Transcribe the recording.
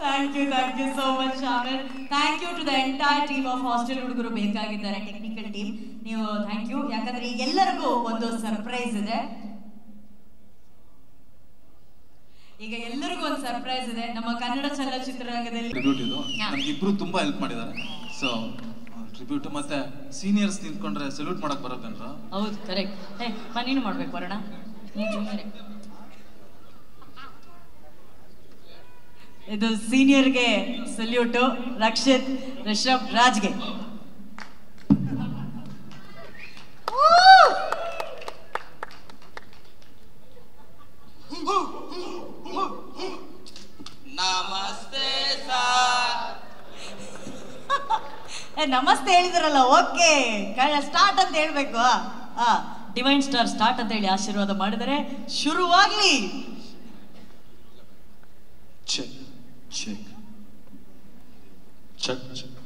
Thank you thank you so much ಆಮೇಲೆ thank you to the entire team of hostel ಹುಡುಗರು ಬೇಕಾಗಿದ್ದಾರೆ technical team ನೀವು thank you ಯಾಕಂದ್ರೆ ಈಗ ಎಲ್ಲರಿಗೂ ಒಂದು ಸರ್ಪ್ರೈಸ್ ಇದೆ ಈಗ ಎಲ್ಲರಿಗೂ ಒಂದು ಸರ್ಪ್ರೈಸ್ ಇದೆ ನಮ್ಮ ಕನ್ನಡ ಚಲನಚಿತ್ರರಂಗದಲ್ಲಿ ಟ್ರಿಬ್ಯೂಟ್ ಇದು ಹಾ. ನಮ್ಗಿಬ್ರು ತುಂಬಾ ಹೆಲ್ಪ್ ಮಾಡಿದ್ದಾರೆ ಸೊ ಟ್ರಿಬ್ಯೂಟ್ ಮತ್ತೆ ಸೀನಿಯರ್ಸ್ ನಿಂತ್ಕೊಂಡ್ರೆ ಸಲ್ಯೂಟ್ ಮಾಡಕ್ ಬರೋದೇನ್ರ ಹೌದು ಕರೆಕ್ಟ್ ಏ ಬಾ ನೀನು ಮಾಡ್ಬೇಕು ಬರೋಣ ನೀನು ಜೂನಿಯರೇ ಇದು ಸೀನಿಯರ್ಗೆ ಸಲ್ಯೂಟು ರಕ್ಷಿತ್ ರಿಷಬ್ ರಾಜ್ಗೆ ನಮಸ್ತೆ ಸರ್ ಏ ನಮಸ್ತೆ ಹೇಳಿದ್ರಲ್ಲ ಓಕೆ ಸ್ಟಾರ್ಟ್ ಅಂತ ಹೇಳ್ಬೇಕು ಆ ಡಿವೈನ್ ಸ್ಟಾರ್ ಸ್ಟಾರ್ಟ್ ಅಂತ ಹೇಳಿ ಆಶೀರ್ವಾದ ಮಾಡಿದರೆ ಶುರುವಾಗ್ಲಿ ಚೆಕ್ ಚೆಕ್ ಚೆಕ್ ಚೆಕ್